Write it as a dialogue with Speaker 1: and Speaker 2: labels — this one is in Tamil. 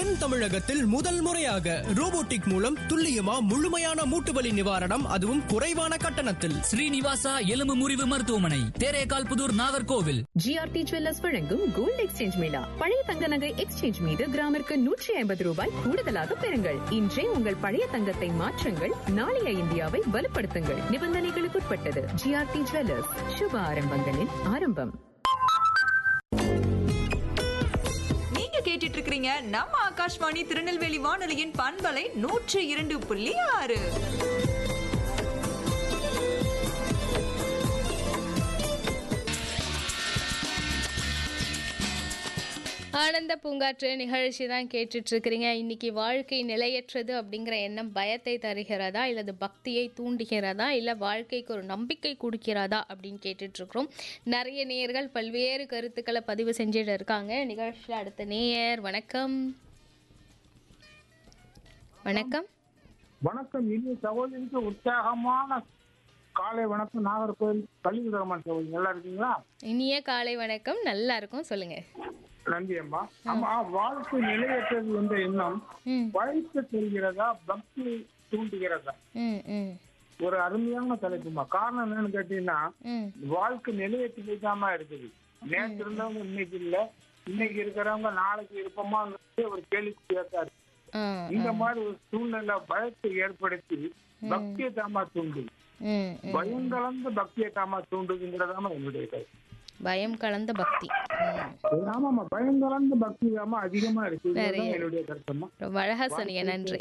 Speaker 1: தென் தமிழகத்தில் முதல் முறையாக ரோபோட்டிக் மூலம் துல்லியமா முழுமையான மூட்டு வலி நிவாரணம் அதுவும் குறைவான கட்டணத்தில்
Speaker 2: ஸ்ரீனிவாசா எலும்பு முறிவு மருத்துவமனை தேரேகால் புதூர் நாகர்கோவில்
Speaker 3: ஜிஆர்டி ஜுவல்லர்ஸ் வழங்கும் கோல்டு எக்ஸ்சேஞ்ச் மேளா பழைய தங்க நகை எக்ஸ்சேஞ்ச் மீது கிராமிற்கு நூற்றி ஐம்பது ரூபாய் கூடுதலாக பெறுங்கள் இன்றே உங்கள் பழைய தங்கத்தை மாற்றுங்கள் நாளைய இந்தியாவை வலுப்படுத்துங்கள் நிபந்தனைகளுக்குட்பட்டது ஜிஆர்டி ஜுவல்லர்ஸ் சுப ஆரம்பங்களின் ஆரம்பம்
Speaker 4: நீங்க கேட்டுட்டு இருக்கிறீங்க நம்ம ஆகாஷ்வாணி திருநெல்வேலி வானொலியின் பண்பலை நூற்றி இரண்டு புள்ளி ஆறு
Speaker 5: ஆனந்த பூங்காற்று நிகழ்ச்சி தான் கேட்டுட்டு இருக்கிறீங்க இன்னைக்கு வாழ்க்கை நிலையற்றது அப்படிங்கிற எண்ணம் பயத்தை தருகிறதா இல்லது பக்தியை தூண்டுகிறதா இல்லை வாழ்க்கைக்கு ஒரு நம்பிக்கை கொடுக்கிறதா அப்படின்னு கேட்டுட்டு இருக்கிறோம் நிறைய நேயர்கள் பல்வேறு கருத்துக்களை பதிவு செஞ்சுட்டு இருக்காங்க நிகழ்ச்சியில் அடுத்த நேயர் வணக்கம் வணக்கம்
Speaker 6: வணக்கம் இனிய சகோதரிக்கு உற்சாகமான காலை வணக்கம் நாகர்கோவில் கலிவிடரமன் சகோதரி நல்லா இருக்கீங்களா
Speaker 5: இனிய காலை வணக்கம் நல்லா இருக்கும் சொல்லுங்க
Speaker 6: நன்றி அம்மா ஆமா வாழ்க்கை நிலையற்றது என்ற எண்ணம்
Speaker 5: ம்
Speaker 6: வயசு செல்கிறதா பக்தி தூண்டுகிறதா
Speaker 5: ம் ம்
Speaker 6: ஒரு அருமையான தலைப்புமா காரணம் என்னன்னு கேட்டீங்கன்னா
Speaker 5: ம்
Speaker 6: வாழ்க்கை நிலையத்து போய்தாமா இருக்குது நேற்று இருந்தவங்க இன்னைக்கு இல்ல இன்னைக்கு இருக்கிறவங்க நாளைக்கு இருப்போமாங்கிறது ஒரு கேள்விக்குறியா இருக்கு
Speaker 5: ஆ
Speaker 6: இந்த மாதிரி ஒரு சூழ்நிலை பயத்தை ஏற்படுத்தி பக்தியை தாமா தூண்டுது
Speaker 5: ம் ம்
Speaker 6: பயம் கலந்த பக்தியை தாமா தூண்டுதுங்கிறதாம என்னுடைய கருத்து
Speaker 5: பயம் கலந்த பக்தி ம்
Speaker 6: ஆமாமா பயம் கலந்த பக்தி தாமா அதிகமா இருக்கு இதுதான்
Speaker 5: நிறைய.
Speaker 6: என்னுடைய கருத்தம்மா
Speaker 5: ரொம்ப அழகா சொன்னீங்க நன்றி